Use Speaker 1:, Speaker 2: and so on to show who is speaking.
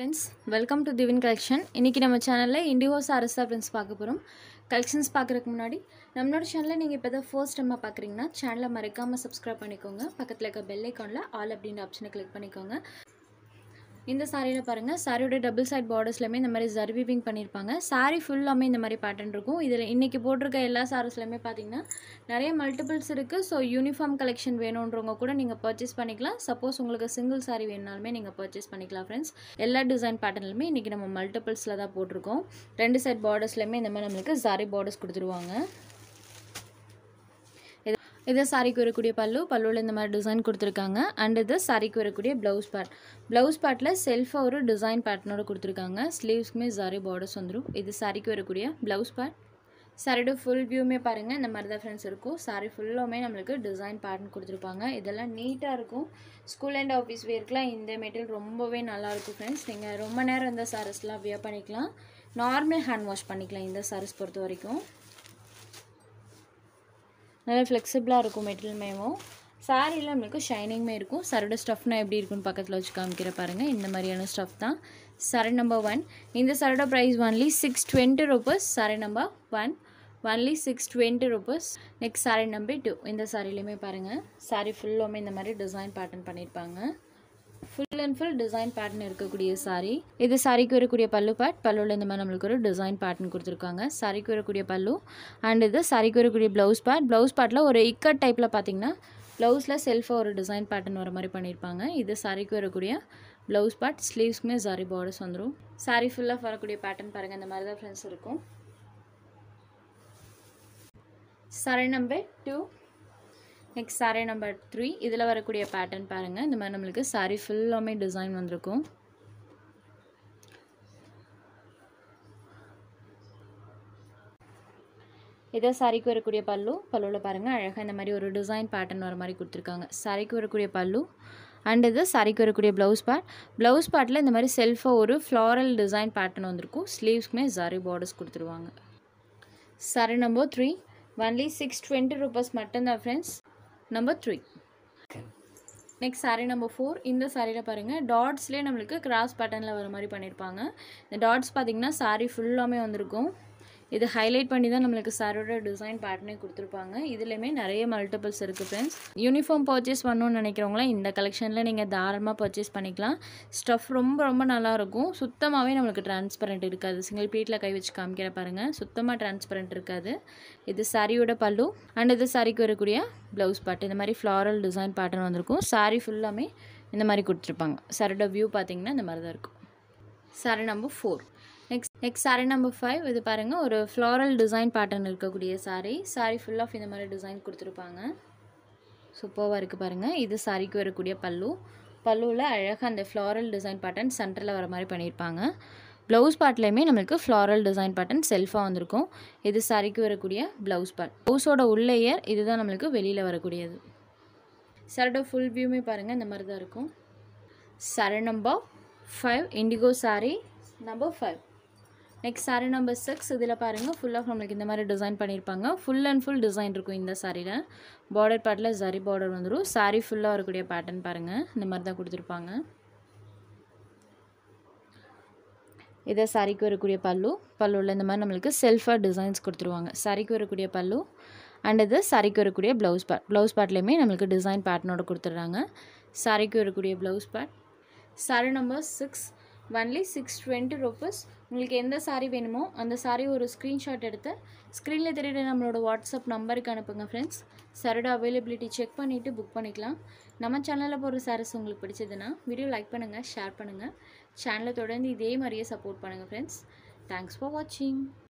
Speaker 1: friends welcome to திவின் collection இன்றைக்கி நம்ம சேனலில் இண்டிகோ சாரஸ் தான் ஃப்ரெண்ட்ஸ் பார்க்க போகிறோம் கலெக்ஷன்ஸ் பார்க்குறதுக்கு முன்னாடி நம்மளோட சேனலில் நீங்கள் இப்போ தான் ஃபர்ஸ்ட் டைமாக பார்க்குறீங்கன்னா சேனலை மறக்காமல் சப்ஸ்கிரைப் பண்ணிக்கோங்க பக்கத்தில் இருக்க பெல் ஐக்கானில் ஆல் அப்படின்ற ஆப்ஷனை கிளிக் பண்ணிக்கோங்க இந்த சாரியில் பாருங்கள் சாரியோட டபுள் சைட் பார்டர்ஸ்லையுமே இந்த மாதிரி ஜரி வீவிங் பண்ணியிருப்பாங்க சாரி ஃபுல்லாமே இந்த மாதிரி பேட்டர்ன் இருக்கும் இதில் இன்றைக்கி போட்டிருக்க எல்லா சாரீஸ்லையுமே பார்த்தீங்கன்னா நிறைய மல்டிபிள்ஸ் இருக்குது ஸோ யூனிஃபார்ம் கலெக்ஷன் வேணுன்றவங்க கூட நீங்கள் பர்ச்சேஸ் பண்ணிக்கலாம் சப்போஸ் உங்களுக்கு சிங்கிள் சாரி வேணுனாலுமே நீங்கள் பர்ச்சேஸ் பண்ணிக்கலாம் ஃப்ரெண்ட்ஸ் எல்லா டிசைன் பேட்டர்ன்லையுமே இன்றைக்கி நம்ம மல்டிபிள்ஸில் தான் போட்டிருக்கோம் ரெண்டு சைட் பார்டர்ஸ்லையுமே இந்த மாதிரி நம்மளுக்கு சாரி பார்டர்ஸ் கொடுத்துருவாங்க இது சாரிக்கு வரக்கூடிய பல்லு பல்லுவில் இந்த மாதிரி டிசைன் கொடுத்துருக்காங்க அண்ட் இது சாரிக்கு வரக்கூடிய ப்ளவுஸ் பார்ட் ப்ளவுஸ் பார்ட்டில் செல்ஃபாக ஒரு டிசைன் பேட்டர்னோட கொடுத்துருக்காங்க ஸ்லீவ்ஸ்க்குமே சாரி பார்டர்ஸ் வந்துடும் இது சாரிக்கு வரக்கூடிய ப்ளவுஸ் பார்ட் சாரியோட ஃபுல் வியூமே பாருங்கள் இந்த மாதிரி தான் ஃப்ரெண்ட்ஸ் இருக்கும் சாரி ஃபுல்லுமே நம்மளுக்கு டிசைன் பேட்டர்ன் கொடுத்துருப்பாங்க இதெல்லாம் நீட்டாக இருக்கும் ஸ்கூல் அண்ட் ஆஃபீஸ் வேர்க்கெலாம் இந்த மெட்டீரியல் ரொம்பவே நல்லாயிருக்கும் ஃப்ரெண்ட்ஸ் நீங்கள் ரொம்ப நேரம் இந்த சாரீஸ்லாம் வியர் பண்ணிக்கலாம் நார்மல் ஹேண்ட் வாஷ் பண்ணிக்கலாம் இந்த சாரீஸ் பொறுத்த வரைக்கும் நல்லா ஃப்ளெக்சிபிளாக இருக்கும் மெட்டீரியல்மேவும் சாரியில் நம்மளுக்கு ஷைனிங்குமே இருக்கும் சரட ஸ்டஃப்னா எப்படி இருக்குன்னு பக்கத்தில் வச்சு காமிக்கிற பாருங்கள் இந்த மாதிரியான ஸ்டஃப் தான் சரை நம்பர் ஒன் இந்த சரட price only six twenty rupees sari number one only six twenty rupees next sari number two இந்த சாரிலையுமே பாருங்கள் சாரி ஃபுல்லுமே இந்த மாதிரி டிசைன் பேட்டர்ன் பண்ணியிருப்பாங்க full and full design pattern இருக்கக்கூடிய சாரி இது சாரிக்கு வரக்கூடிய பல்லு பேட் பல்லுவில் இந்த மாதிரி நம்மளுக்கு ஒரு டிசைன் பேட்டர்ன் கொடுத்துருக்காங்க சாரிக்கு வரக்கூடிய பல்லு அண்ட் இது சாரிக்கு வரக்கூடிய ப்ளவுஸ் பேட் ப்ளவுஸ் பேட்டில் ஒரு இக்கட் டைப்பில் பார்த்தீங்கன்னா ப்ளவுஸில் செல்ஃபாக ஒரு டிசைன் பேட்டர்ன் வர மாதிரி பண்ணியிருப்பாங்க இது சாரிக்கு வரக்கூடிய ப்ளவுஸ் பேட் ஸ்லீவ்ஸ்க்குமே சாரி பார்டர்ஸ் வந்துடும் சாரி ஃபுல்லாக வரக்கூடிய பேட்டர்ன் பாருங்கள் இந்த மாதிரி தான் ஃப்ரெண்ட்ஸ் இருக்கும் sari number two next sari number three இதில் வரக்கூடிய பேட்டர்ன் பாருங்கள் இந்த மாதிரி நம்மளுக்கு சாரீ ஃபுல்லாமே டிசைன் வந்திருக்கும் இதை சாரிக்கு வரக்கூடிய பல்லு பல்லுவில் பாருங்கள் அழகாக இந்த மாதிரி ஒரு டிசைன் பேட்டர்ன் வர மாதிரி கொடுத்துருக்காங்க சாரிக்கு வரக்கூடிய பல்லு அண்ட் இது சாரிக்கு வரக்கூடிய ப்ளவுஸ் பேட் ப்ளவுஸ் பேட்டில் இந்த மாதிரி செல்ஃபாக ஒரு ஃப்ளாரல் டிசைன் பேட்டர்ன் வந்திருக்கும் ஸ்லீவ்ஸ்க்குமே சாரி பார்டர்ஸ் கொடுத்துருவாங்க sari number three only six twenty rupees மட்டும்தான் friends number three next sari number four இந்த சாரியில் பாருங்கள் டாட்ஸ்லேயே நம்மளுக்கு கிராஸ் பேட்டர்னில் வர மாதிரி பண்ணியிருப்பாங்க இந்த டாட்ஸ் பார்த்திங்கன்னா சாரீ ஃபுல்லாமே வந்திருக்கும் இது ஹைலைட் பண்ணி தான் நம்மளுக்கு சாரோட டிசைன் பேட்டர்னே கொடுத்துருப்பாங்க இதுலேயுமே நிறைய மல்டிபிள்ஸ் இருக்குது ஃப்ரெண்ட்ஸ் யூனிஃபார்ம் பர்ச்சேஸ் பண்ணணும்னு நினைக்கிறவங்களாம் இந்த கலெக்ஷனில் நீங்கள் தாராளமாக பர்ச்சேஸ் பண்ணிக்கலாம் ஸ்டஃப் ரொம்ப ரொம்ப நல்லாயிருக்கும் சுத்தமாகவே நம்மளுக்கு டிரான்ஸ்பரண்ட் இருக்காது சிங்கிள் பீட்டில் கை வச்சு காமிக்கிற பாருங்கள் சுத்தமாக டிரான்ஸ்பரண்ட் இருக்காது இது சாரியோட பல்லு அண்ட் இது சாரிக்கு வரக்கூடிய ப்ளவுஸ் பாட்டு இந்த மாதிரி ஃப்ளாரல் டிசைன் பேட்டர்ன் வந்திருக்கும் சாரி ஃபுல்லாமே இந்த மாதிரி கொடுத்துருப்பாங்க சாரோட வியூ பார்த்தீங்கன்னா இந்த மாதிரி தான் இருக்கும் sari number four next next sari number five இது பாருங்கள் ஒரு ஃப்ளாரல் டிசைன் பேட்டர்ன் இருக்கக்கூடிய சாரீ சாரீ ஃபுல் ஆஃப் இந்த மாதிரி டிசைன் கொடுத்துருப்பாங்க சூப்பராக இருக்குது பாருங்கள் இது சாரிக்கு வரக்கூடிய பல்லு பல்லுவில் அழகாக அந்த ஃப்ளாரல் டிசைன் பேட்டர்ன் சென்டரில் வர மாதிரி பண்ணியிருப்பாங்க ப்ளவுஸ் பார்ட்லேயுமே நம்மளுக்கு ஃப்ளாரல் டிசைன் பேட்டர்ன் செல்ஃபாக வந்திருக்கும் இது சாரிக்கு வரக்கூடிய ப்ளவுஸ் பார்ட் ப்ளவுஸோட உள்ளேயர் இதுதான் நம்மளுக்கு வெளியில் வரக்கூடியது சரோட ஃபுல் வியூமே பாருங்கள் இந்த மாதிரி தான் இருக்கும் sari number five indigo sari number five next sari number six இதில் பாருங்கள் ஃபுல் ஆஃப் நம்மளுக்கு இந்த மாதிரி டிசைன் பண்ணியிருப்பாங்க ஃபுல் அண்ட் ஃபுல் டிசைன் இருக்கும் இந்த சாரியில் பார்டர் பார்ட்டில் ஜரி பார்டர் வந்துடும் சாரீ ஃபுல்லாக வரக்கூடிய பேட்டர்ன் பாருங்கள் இந்த மாதிரி தான் கொடுத்துருப்பாங்க இதை சாரிக்கு வரக்கூடிய பல்லு பல்லுவில் இந்த மாதிரி நம்மளுக்கு செல்ஃபாக டிசைன்ஸ் கொடுத்துருவாங்க சாரிக்கு வரக்கூடிய பல்லு அண்ட் இது சாரிக்கு வரக்கூடிய ப்ளவுஸ் பேட் ப்ளவுஸ் பேட்லேயுமே நம்மளுக்கு டிசைன் பேட்டர்னோட கொடுத்துட்றாங்க சாரிக்கு வரக்கூடிய ப்ளவுஸ் பேட் sari number six only six twenty rupees உங்களுக்கு எந்த சாரீ வேணுமோ அந்த சாரீ ஒரு ஸ்க்ரீன்ஷாட் எடுத்து ஸ்க்ரீனில் தெரியுற நம்மளோட வாட்ஸ்அப் நம்பருக்கு அனுப்புங்க ஃப்ரெண்ட்ஸ் சாரோட அவைலபிலிட்டி செக் பண்ணிவிட்டு புக் பண்ணிக்கலாம் நம்ம சேனலில் போகிற சாரீஸ் உங்களுக்கு பிடிச்சதுன்னா வீடியோ லைக் பண்ணுங்கள் ஷேர் பண்ணுங்கள் சேனலை தொடர்ந்து இதே மாதிரியே சப்போர்ட் பண்ணுங்கள் ஃப்ரெண்ட்ஸ் தேங்க்ஸ் ஃபார் வாட்சிங்